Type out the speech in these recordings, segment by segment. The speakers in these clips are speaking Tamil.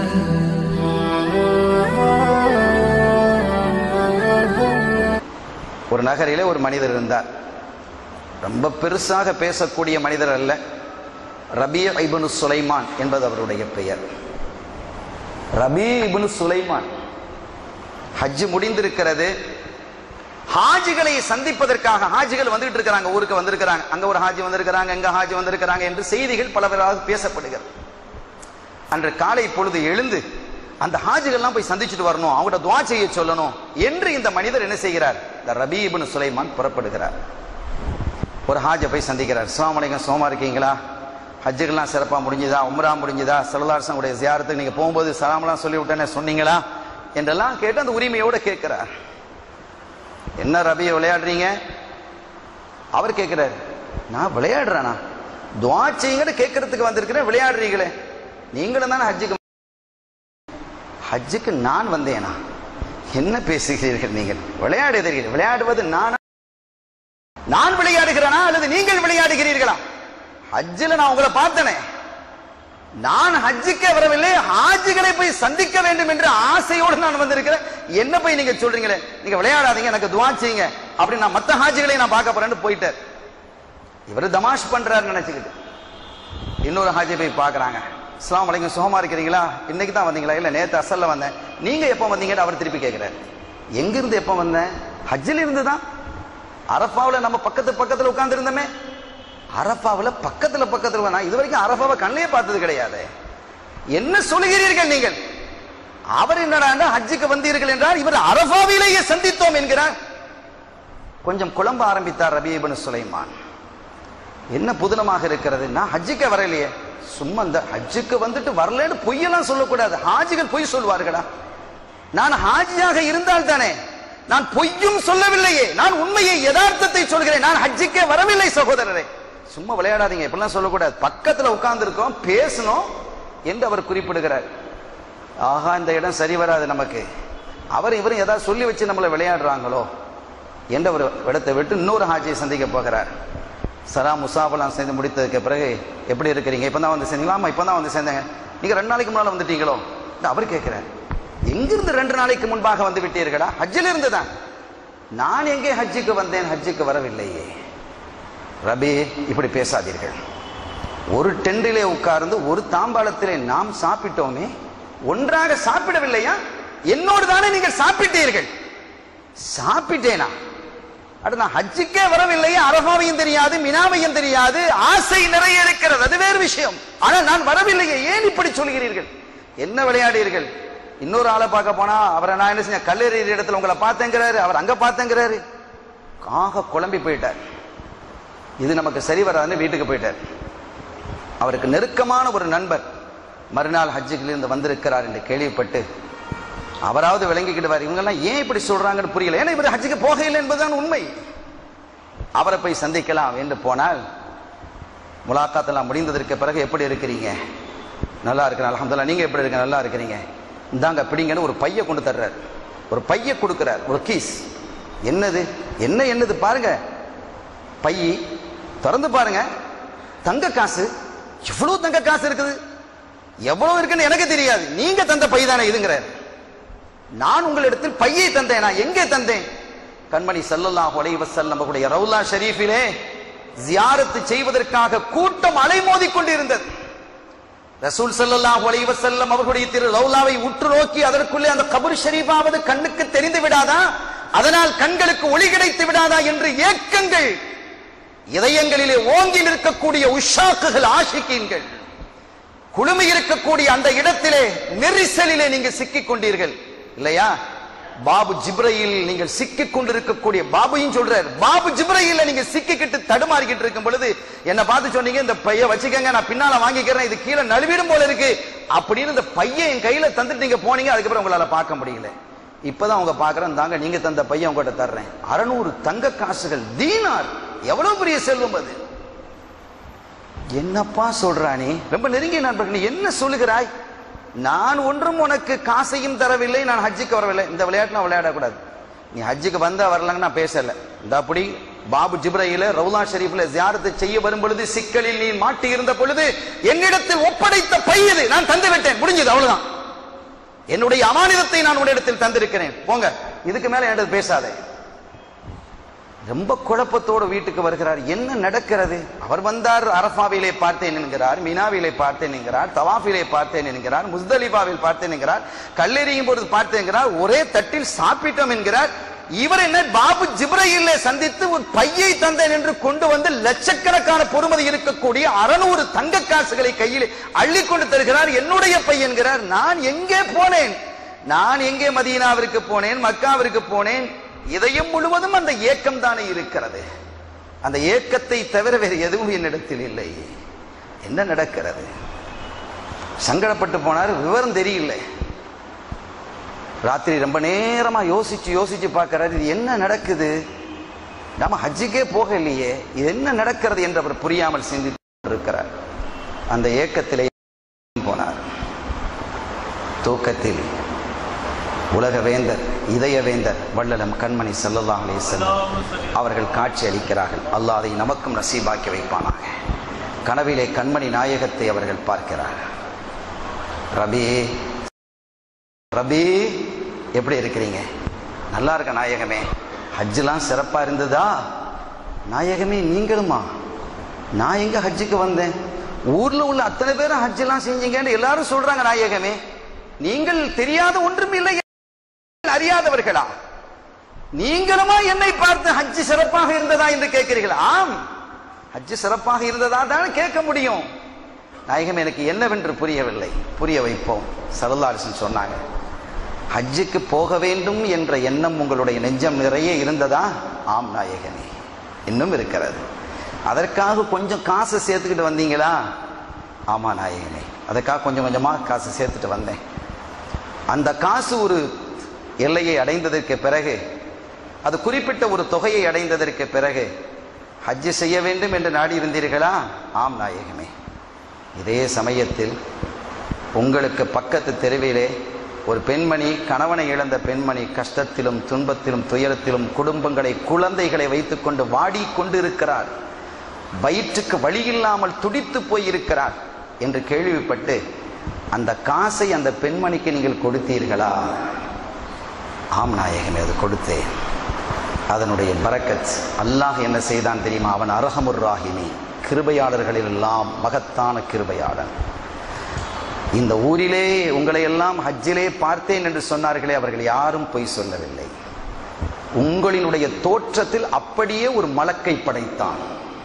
ஒரு நகரிலே ஒரு மனிதர் இருந்தார் ரொம்ப பெருசாக பேசக்கூடிய மனிதர் அல்ல ரபி இப்னு சுலைமான் என்பது அவருடைய பெயர் ரபி இப்னு சுலைமான் ஹஜ் முடிந்திருக்கிறது ஹாஜிகளை சந்திப்பதற்காக ஹாஜிகள் வந்துட்டு இருக்கிறாங்க ஊருக்கு வந்திருக்கிறாங்க அங்க ஒரு ஹாஜி வந்திருக்கிறாங்க எங்க ஹாஜி வந்திருக்கிறாங்க என்று செய்திகள் பலவராக பேசப்படுகிறது அன்று காலை பொழுது எழுந்து அந்த ஹாஜிகள்லாம் போய் சந்திச்சுட்டு வரணும் அவங்களோட துவா செய்ய சொல்லணும் என்று இந்த மனிதர் என்ன செய்கிறார் இந்த ரபி இப்னு சுலைமான் புறப்படுகிறார் ஒரு ஹாஜை போய் சந்திக்கிறார் அஸ்ஸலாமு அலைக்கும் சோமா இருக்கீங்களா ஹஜ்ஜுக்கெல்லாம் சிறப்பாக முடிஞ்சுதா உம்ரா முடிஞ்சுதா சலதாசனுடைய ஜியாரத்துக்கு நீங்கள் போகும்போது சலாமெல்லாம் சொல்லி விட்டேனே சொன்னீங்களா என்றெல்லாம் கேட்டு அந்த உரிமையோட கேட்கிறார் என்ன ரபி விளையாடுறீங்க அவர் கேட்கிறார் நான் விளையாடுறேனா துவா செய்யுங்கன்னு கேட்கறதுக்கு வந்திருக்கிறேன் விளையாடுறீங்களே நீங்களும் தானே ஹஜ்ஜுக்கு ஹஜ்ஜுக்கு நான் வந்தேனா என்ன பேசுகிறீர்கள் நீங்கள் விளையாடுகிறீர்கள் விளையாடுவது நான் நான் விளையாடுகிறேனா அல்லது நீங்கள் விளையாடுகிறீர்களா ஹஜ்ஜில் நான் உங்களை பார்த்தனே நான் ஹஜ்ஜுக்கே வரவில்லை ஹாஜிகளை போய் சந்திக்க வேண்டும் என்ற ஆசையோடு நான் வந்திருக்கிறேன் என்ன போய் நீங்க சொல்றீங்களே நீங்க விளையாடாதீங்க எனக்கு துவா செய்யுங்க அப்படி நான் மத்த ஹாஜிகளை நான் பார்க்க போறேன்னு போயிட்டார் இவர் தமாஷ் பண்றாரு நினைச்சுக்கிட்டு இன்னொரு ஹாஜி போய் பார்க்கறாங்க அஸ்லாம் வலைக்கும் சுகமா இருக்கிறீங்களா இன்னைக்கு தான் வந்தீங்களா இல்ல நேத்து அசல்ல வந்தேன் நீங்க எப்போ வந்தீங்கன்னு அவர் திருப்பி கேட்கிறார் எங்க இருந்து எப்போ வந்தேன் ஹஜ்ஜில் இருந்து தான் அரஃபாவில் நம்ம பக்கத்து பக்கத்துல உட்கார்ந்து இருந்தோமே அரஃபாவில் பக்கத்துல பக்கத்துல நான் இது வரைக்கும் அரஃபாவை கண்ணிலே பார்த்தது கிடையாது என்ன சொல்கிறீர்கள் நீங்கள் அவர் என்னடா ஹஜ்ஜுக்கு வந்தீர்கள் என்றால் இவர் அரஃபாவிலேயே சந்தித்தோம் என்கிறார் கொஞ்சம் குழம்ப ஆரம்பித்தார் ரபீபன் சுலைமான் என்ன புதினமாக இருக்கிறது நான் ஹஜ்ஜுக்கு வரலையே சும்மா இந்த ஹஜ்ஜுக்கு வந்துட்டு வரலன்னு பொய்யெல்லாம் சொல்லக்கூடாது ஹாஜிகள் பொய் சொல்வார்களா நான் ஹாஜியாக இருந்தால் தானே நான் பொய்யும் சொல்லவில்லையே நான் உண்மையை யதார்த்தத்தை சொல்கிறேன் நான் ஹஜ்ஜுக்கே வரவில்லை சகோதரரே சும்மா விளையாடாதீங்க இப்படிலாம் சொல்லக்கூடாது பக்கத்துல உட்கார்ந்து இருக்கோம் பேசணும் என்று அவர் குறிப்பிடுகிறார் ஆஹா இந்த இடம் சரி வராது நமக்கு அவர் இவரும் ஏதாவது சொல்லி வச்சு நம்மளை விளையாடுறாங்களோ என்று அவர் இடத்தை விட்டு இன்னொரு ஹாஜியை சந்திக்க போகிறார் சரா முசாபெல்லாம் சேர்ந்து முடித்ததுக்கு பிறகு எப்படி இருக்கிறீங்க இப்போ தான் வந்து சேர்ந்தீங்களா ஆமாம் இப்போ தான் வந்து சேர்ந்தேங்க நீங்கள் ரெண்டு நாளைக்கு முன்னால் வந்துட்டீங்களோ அவர் கேட்குறார் எங்கிருந்து ரெண்டு நாளைக்கு முன்பாக வந்து விட்டீர்களா ஹஜ்ஜில் இருந்து தான் நான் எங்கே ஹஜ்ஜுக்கு வந்தேன் ஹஜ்ஜுக்கு வரவில்லையே ரபி இப்படி பேசாதீர்கள் ஒரு டெண்டிலே உட்கார்ந்து ஒரு தாம்பாளத்திலே நாம் சாப்பிட்டோமே ஒன்றாக சாப்பிடவில்லையா என்னோடு தானே நீங்கள் சாப்பிட்டீர்கள் சாப்பிட்டேனா அட நான் ஹஜ்ஜுக்கே வரவில்லையே அரபாவையும் தெரியாது மினாவையும் தெரியாது ஆசை நிறைய இருக்கிறது அது வேறு விஷயம் ஆனால் நான் வரவில்லையே ஏன் இப்படி சொல்கிறீர்கள் என்ன விளையாடுறீர்கள் இன்னொரு ஆளை பார்க்க போனா அவரை நான் என்ன செஞ்சேன் கல்லெறி இடத்துல உங்களை பார்த்தேங்கிறாரு அவர் அங்க பார்த்தேங்கிறாரு காக குழம்பி போயிட்டார் இது நமக்கு சரி வராதுன்னு வீட்டுக்கு போயிட்டார் அவருக்கு நெருக்கமான ஒரு நண்பர் மறுநாள் ஹஜ்ஜுக்கிலிருந்து வந்திருக்கிறார் என்று கேள்விப்பட்டு அவராவது விளங்கிக்கிடுவார் இவங்கெல்லாம் ஏன் இப்படி சொல்றாங்கன்னு புரியல ஏன்னா இவர் ஹஜ்ஜுக்கு போகையில் என்பதுதான் உண்மை அவரை போய் சந்திக்கலாம் என்று போனால் முலாக்காத்தெல்லாம் முடிந்ததற்கு பிறகு எப்படி இருக்கிறீங்க நல்லா இருக்கிறேன் அலமதுல்லா நீங்க எப்படி இருக்க நல்லா இருக்கிறீங்க இந்தாங்க பிடிங்கன்னு ஒரு பைய கொண்டு தர்றார் ஒரு பைய கொடுக்கிறார் ஒரு கீஸ் என்னது என்ன என்னது பாருங்க பை திறந்து பாருங்க தங்க காசு எவ்வளவு தங்க காசு இருக்குது எவ்வளவு இருக்குன்னு எனக்கு தெரியாது நீங்க தந்த பை தானே இதுங்கிறார் நான் உங்களிடத்தில் பையை தந்தேன் நான் எங்கே தந்தேன் கண்மணி சல்லல்லாஹு அலைஹி வஸல்லம் அவர்களுடைய ரவுலா ஷரீஃபிலே ஜியாரத்து செய்வதற்காக கூட்டம் அலைமோதி கொண்டிருந்தது ரசூல் ஸல்லல்லாஹு அலைஹி வஸல்லம் அவர்களுடைய திரு ரவுலாவை உற்று நோக்கி அதற்குள்ளே அந்த கபர் ஷரீஃபாவது கண்ணுக்கு தெரிந்து விடாதா அதனால் கண்களுக்கு ஒளி கிடைத்து விடாதா என்று ஏக்கங்கள் இதயங்களிலே ஓங்கி நிற்கக்கூடிய உஷாக்குகள் ஆஷிக்கீன்கள் குழுமி இருக்கக்கூடிய அந்த இடத்திலே நெரிசலிலே நீங்க சிக்கிக் கொண்டீர்கள் இல்லையா பாபு ஜிப்ரையில் நீங்கள் சிக்கிக் கொண்டிருக்கக்கூடிய பாபுயும் சொல்றார் பாபு ஜிப்ரையில் நீங்க சிக்கிக்கிட்டு தடுமாறிக்கிட்டு இருக்கும் பொழுது என்ன பார்த்து சொன்னீங்க இந்த பைய வச்சுக்கங்க நான் பின்னால வாங்கிக்கிறேன் இது கீழே நழுவிடும் போல இருக்கு அப்படின்னு இந்த பையன் என் கையில தந்துட்டு நீங்க போனீங்க அதுக்கப்புறம் உங்களால பார்க்க முடியல இப்பதான் அவங்க பாக்குறேன் தாங்க நீங்க தந்த பையன் உங்ககிட்ட தர்றேன் அறுநூறு தங்க காசுகள் தீனார் எவ்வளவு பெரிய செல்வம் அது என்னப்பா சொல்றானே ரொம்ப நெருங்கிய நண்பர்கள் நீ என்ன சொல்லுகிறாய் நான் ஒன்றும் உனக்கு காசையும் தரவில்லை நான் ஹஜ்ஜுக்கு வரவில்லை இந்த விளையாட்டு நான் விளையாடக்கூடாது நீ ஹஜ்ஜுக்கு வந்தா வரலங்க நான் பேசல இந்த அப்படி பாபு ஜிப்ரையில ரவுலா ஷெரீஃப்ல ஜியாரத்தை செய்ய வரும் பொழுது சிக்கலில் நீ மாட்டி இருந்த பொழுது என்னிடத்தில் ஒப்படைத்த பை இது நான் தந்து விட்டேன் முடிஞ்சது அவ்வளவுதான் என்னுடைய அமானிதத்தை நான் உன்னிடத்தில் தந்திருக்கிறேன் போங்க இதுக்கு மேல என்கிட்ட பேசாதே ரொம்ப குழப்பத்தோடு வீட்டுக்கு வருகிறார் என்ன நடக்கிறது அவர் வந்தார் அரஃபாவிலே பார்த்தேன் என்கிறார் மினாவிலே பார்த்தேன் என்கிறார் தவாஃபிலே பார்த்தேன் என்கிறார் முஸ்தலிபாவில் பார்த்தேன் என்கிறார் கல்லெறியும் பொழுது பார்த்தேன் என்கிறார் ஒரே தட்டில் சாப்பிட்டோம் என்கிறார் இவர் என்ன பாபு ஜிப்ரையிலே சந்தித்து ஒரு பையை தந்தேன் என்று கொண்டு வந்து லட்சக்கணக்கான பொறுமதி இருக்கக்கூடிய அறுநூறு தங்க காசுகளை கையில் அள்ளி கொண்டு தருகிறார் என்னுடைய பை என்கிறார் நான் எங்கே போனேன் நான் எங்கே மதீனாவிற்கு போனேன் மக்காவிற்கு போனேன் இதயம் முழுவதும் அந்த ஏக்கம் தானே இருக்கிறது அந்த ஏக்கத்தை தவிர வேறு எதுவும் என்னிடத்தில் இல்லை என்ன நடக்கிறது சங்கடப்பட்டு போனார் விவரம் தெரியல ராத்திரி ரொம்ப நேரமா யோசிச்சு யோசிச்சு பார்க்கிறாரு இது என்ன நடக்குது நாம ஹஜ்ஜுக்கே போக இல்லையே இது என்ன நடக்கிறது என்று அவர் புரியாமல் சிந்தித்து இருக்கிறார் அந்த ஏக்கத்திலே போனார் தூக்கத்தில் உலக வேந்தர் இதய வேந்தர் வள்ளலம் கண்மணி ஸல்லல்லாஹு அலைஹி வஸல்லம் அவர்கள் காட்சி அளிக்கிறார்கள் அல்லாஹ் அதை நமக்கும் நசீபாக்கி வைப்பானாக கனவிலே கண்மணி நாயகத்தை அவர்கள் பார்க்கிறார்கள் ரபி ரபி எப்படி இருக்கிறீங்க நல்லா இருக்க நாயகமே ஹஜ்ஜெலாம் சிறப்பா இருந்ததா நாயகமே நீங்களுமா நான் எங்க ஹஜ்ஜுக்கு வந்தேன் ஊர்ல உள்ள அத்தனை பேரும் ஹஜ்ஜெல்லாம் செஞ்சீங்கன்னு எல்லாரும் சொல்றாங்க நாயகமே நீங்கள் தெரியாத ஒன்றும் இல்லை அறியாதவர்களா நீங்களுமா என்னை பார்த்து ஹஜ்ஜு சிறப்பாக இருந்ததா என்று கேட்கிறீர்கள் ஆம் ஹஜ்ஜு சிறப்பாக இருந்ததா தான் கேட்க முடியும் நாயகம் எனக்கு என்னவென்று புரியவில்லை புரிய வைப்போம் சரதாரிசன் சொன்னாங்க ஹஜ்ஜுக்கு போக வேண்டும் என்ற எண்ணம் உங்களுடைய நெஞ்சம் நிறைய இருந்ததா ஆம் நாயகனே இன்னும் இருக்கிறது அதற்காக கொஞ்சம் காசு சேர்த்துக்கிட்டு வந்தீங்களா ஆமா நாயகனே அதற்காக கொஞ்சம் கொஞ்சமா காசு சேர்த்துட்டு வந்தேன் அந்த காசு ஒரு எல்லையை அடைந்ததற்கு பிறகு அது குறிப்பிட்ட ஒரு தொகையை அடைந்ததற்கு பிறகு ஹஜ்ஜு செய்ய வேண்டும் என்று நாடி இருந்தீர்களா ஆம் நாயகமே இதே சமயத்தில் உங்களுக்கு பக்கத்து தெருவிலே ஒரு பெண்மணி கணவனை இழந்த பெண்மணி கஷ்டத்திலும் துன்பத்திலும் துயரத்திலும் குடும்பங்களை குழந்தைகளை வைத்துக்கொண்டு வாடி கொண்டிருக்கிறார் வயிற்றுக்கு வழி இல்லாமல் துடித்து போயிருக்கிறார் என்று கேள்விப்பட்டு அந்த காசை அந்த பெண்மணிக்கு நீங்கள் கொடுத்தீர்களா ஆம் நாயகமே அது கொடுத்தேன் அதனுடைய பரக்கத் அல்லாஹ் என்ன செய்தான் தெரியுமா அவன் அரஹமுர் ராஹிமி கிருபையாளர்களில் எல்லாம் மகத்தான கிருபையாளன் இந்த ஊரிலே உங்களை எல்லாம் ஹஜ்ஜிலே பார்த்தேன் என்று சொன்னார்களே அவர்கள் யாரும் பொய் சொல்லவில்லை உங்களினுடைய தோற்றத்தில் அப்படியே ஒரு மலக்கை படைத்தான்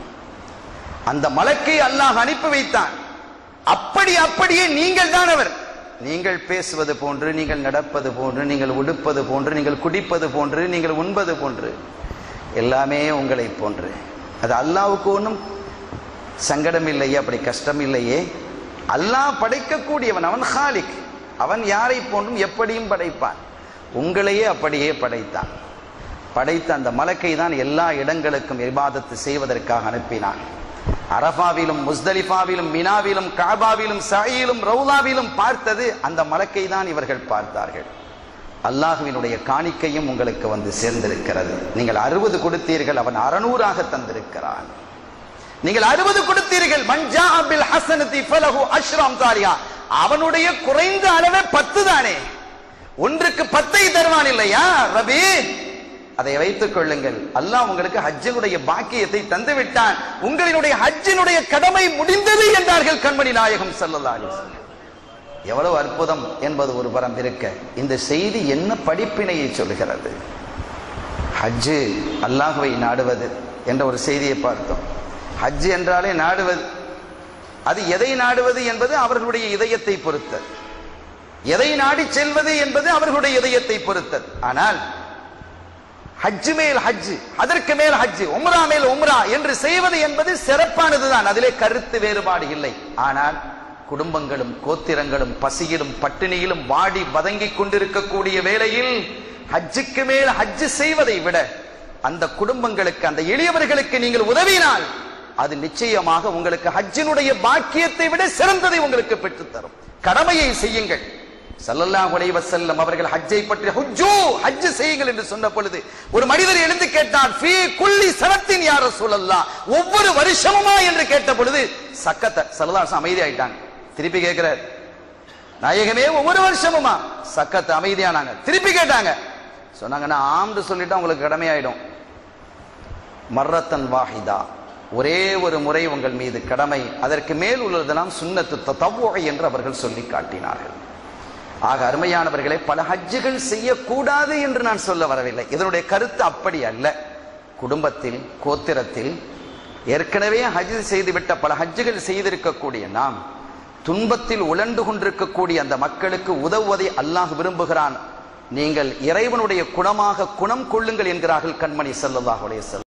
அந்த மலக்கை அல்லாஹ் அனுப்பி வைத்தான் அப்படி அப்படியே நீங்கள் தான் அவர் நீங்கள் பேசுவது போன்று நீங்கள் நடப்பது போன்று நீங்கள் உடுப்பது போன்று நீங்கள் குடிப்பது போன்று நீங்கள் உண்பது போன்று எல்லாமே உங்களை போன்று அது அல்லாவுக்கு ஒன்றும் சங்கடம் இல்லையே அப்படி கஷ்டம் இல்லையே அல்லாஹ் படைக்கக்கூடியவன் அவன் ஹாலிக் அவன் யாரை போன்றும் எப்படியும் படைப்பான் உங்களையே அப்படியே படைத்தான் படைத்த அந்த மலக்கை தான் எல்லா இடங்களுக்கும் இபாதத்து செய்வதற்காக அனுப்பினான் அரபாவிலும் முஸ்தலிஃபாவிலும் மினாவிலும் காபாவிலும் சாயிலும் ரவுலாவிலும் பார்த்தது அந்த மலக்கை தான் இவர்கள் பார்த்தார்கள் அல்லாஹுவினுடைய காணிக்கையும் உங்களுக்கு வந்து சேர்ந்திருக்கிறது நீங்கள் அறுபது கொடுத்தீர்கள் அவன் அறநூறாக தந்திருக்கிறான் நீங்கள் அறுபது கொடுத்தீர்கள் மஞ்சா அபில் ஹசனதி ஃபலஹு அஷ்ராம் தாரியா அவனுடைய குறைந்த அளவே பத்து தானே ஒன்றுக்கு பத்தை தருவான் இல்லையா ரபி அதை வைத்துக் கொள்ளுங்கள் அல்லாஹ் உங்களுக்கு ஹஜ்ஜினுடைய பாக்கியத்தை தந்து விட்டான் உங்களினுடைய ஹஜ்ஜினுடைய கடமை முடிந்தது என்றார்கள் கண்மணி நாயகம் ஸல்லல்லாஹு அலைஹி வஸல்லம் எவ்வளவு அற்புதம் என்பது ஒரு புறம் இருக்க இந்த செய்தி என்ன படிப்பினையை சொல்கிறது ஹஜ்ஜு அல்லாஹுவை நாடுவது என்ற ஒரு செய்தியை பார்த்தோம் ஹஜ் என்றாலே நாடுவது அது எதை நாடுவது என்பது அவர்களுடைய இதயத்தை பொறுத்தது எதை நாடி செல்வது என்பது அவர்களுடைய இதயத்தை பொறுத்தது ஆனால் ஹஜ்ஜு மேல் ஹஜ்ஜு அதற்கு மேல் ஹஜ்ஜு உம்ரா மேல் உம்ரா என்று செய்வது என்பது சிறப்பானதுதான் அதிலே கருத்து வேறுபாடு இல்லை ஆனால் குடும்பங்களும் கோத்திரங்களும் பசியிலும் பட்டினியிலும் வாடி வதங்கிக் கொண்டிருக்கக்கூடிய வேளையில் ஹஜ்ஜுக்கு மேல் ஹஜ்ஜு செய்வதை விட அந்த குடும்பங்களுக்கு அந்த எளியவர்களுக்கு நீங்கள் உதவினால் அது நிச்சயமாக உங்களுக்கு ஹஜ்ஜினுடைய பாக்கியத்தை விட சிறந்ததை உங்களுக்கு பெற்றுத்தரும் கடமையை செய்யுங்கள் ஸல்லல்லாஹு அலைஹி வஸல்லம் அவர்கள் ஹஜ்ஜை பற்றி ஹுஜ்ஜு ஹஜ் செய்யுங்கள் என்று சொன்ன பொழுது ஒரு மனிதர் எழுந்து கேட்டார் ஃபீ குல்லி சனத்தின் யா ரசூலல்லாஹ் ஒவ்வொரு வருஷமுமா என்று கேட்ட பொழுது சக்கத்த ஸல்லல்லாஹு அலைஹி அமைதி ஆயிட்டாங்க திருப்பி கேட்கிறார் நாயகமே ஒவ்வொரு வருஷமுமா சக்கத்து அமைதியானாங்க திருப்பி கேட்டாங்க சொன்னாங்கன்னா ஆம்னு சொல்லிட்டா உங்களுக்கு கடமையாயிடும் மர்ரத்தன் வாஹிதா ஒரே ஒரு முறை உங்கள் மீது கடமை அதற்கு மேல் உள்ளதெல்லாம் சுன்னத்து தத்தவ்வுகை என்று அவர்கள் சொல்லி காட்டினார்கள் ஆக அருமையானவர்களை பல ஹஜ்ஜுகள் செய்யக்கூடாது என்று நான் சொல்ல வரவில்லை இதனுடைய கருத்து அப்படி அல்ல குடும்பத்தில் கோத்திரத்தில் ஏற்கனவே ஹஜ் செய்துவிட்ட பல ஹஜ்ஜுகள் செய்திருக்கக்கூடிய நாம் துன்பத்தில் உழண்டு கொண்டிருக்கக்கூடிய அந்த மக்களுக்கு உதவுவதை அல்லாஹ் விரும்புகிறான் நீங்கள் இறைவனுடைய குணமாக குணம் கொள்ளுங்கள் என்கிறார்கள் கண்மணி ஸல்லல்லாஹு அலைஹி வஸல்லம்